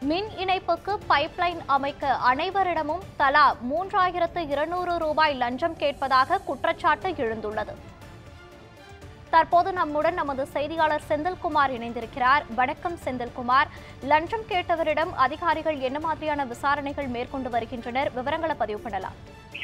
மின் இணைப்புக்கு பைப்லைன் அமைக்க அனைவரிடமும் தலா மூன்றாயிரத்து இருநூறு ரூபாய் லஞ்சம் கேட்பதாக குற்றச்சாட்டு எழுந்துள்ளது தற்போது நம்முடன் நமது செய்தியாளர் செந்தில்குமார் இணைந்திருக்கிறார் வணக்கம் செந்தில்குமார் லஞ்சம் கேட்டவரிடம் அதிகாரிகள் என்ன மாதிரியான விசாரணைகள் மேற்கொண்டு வருகின்றனர் விவரங்களை பதிவு பண்ணலாம்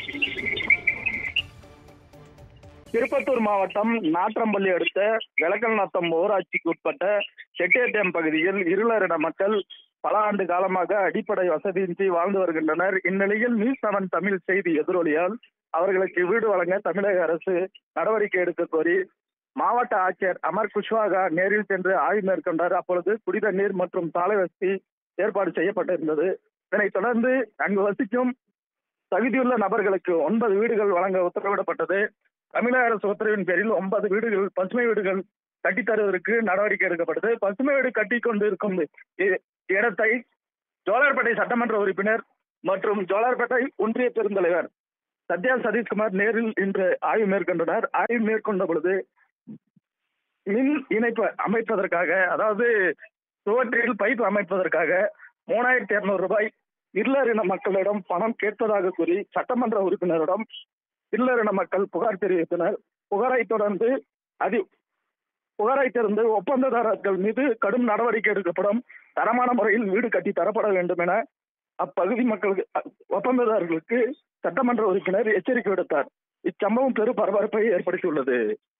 திருப்பத்தூர் மாவட்டம் நாற்றம்பள்ளி அடுத்த விளக்கல்நத்தம் ஊராட்சிக்கு உட்பட்ட செட்டியட்டேம் பகுதியில் இருளரிட மக்கள் பல ஆண்டு காலமாக அடிப்படை வசதியின்றி வாழ்ந்து வருகின்றனர் இந்நிலையில் நியூஸ் செவன் தமிழ் செய்தி எதிரொலியால் அவர்களுக்கு வீடு வழங்க தமிழக அரசு நடவடிக்கை எடுக்க கோரி மாவட்ட ஆட்சியர் அமர் குஷ்வாகா நேரில் சென்று ஆய்வு மேற்கொண்டார் அப்பொழுது குடிதண்ணீர் மற்றும் சாலை வசதி ஏற்பாடு செய்யப்பட்டிருந்தது இதனைத் தொடர்ந்து அங்கு வசிக்கும் தகுதியுள்ள நபர்களுக்கு ஒன்பது வீடுகள் வழங்க உத்தரவிடப்பட்டது தமிழக அரசு உத்தரவின் பேரில் ஒன்பது வீடுகள் பசுமை வீடுகள் கட்டித் தருவதற்கு நடவடிக்கை எடுக்கப்பட்டது பசுமை வீடு கட்டி கொண்டு இருக்கும் இ- இடத்தை ஜோலார்பேட்டை சட்டமன்ற உறுப்பினர் மற்றும் ஜோலார்பேட்டை ஒன்றிய பெருந்தலைவர் சத்யா சதீஷ்குமார் நேரில் இன்று ஆய்வு மேற்கொண்டனர் ஆய்வு மேற்கொண்ட பொழுது மின் இணைப்பு அமைப்பதற்காக அதாவது சுவற்றில் பைப் அமைப்பதற்காக மூணாயிரத்தி இருநூறு ரூபாய் இருளரின மக்களிடம் பணம் கேட்பதாக கூறி சட்டமன்ற உறுப்பினரிடம் இருளரின மக்கள் புகார் தெரிவித்தனர் புகாரை தொடர்ந்து அது புகாரை தொடர்ந்து ஒப்பந்ததாரர்கள் மீது கடும் நடவடிக்கை எடுக்கப்படும் தரமான முறையில் வீடு கட்டி தரப்பட வேண்டும் என அப்பகுதி மக்களுக்கு அ- ஒப்பந்ததாரர்களுக்கு சட்டமன்ற உறுப்பினர் எச்சரிக்கை விடுத்தார் இச்சம்பவம் பெரும் பரபரப்பை ஏற்படுத்தியுள்ளது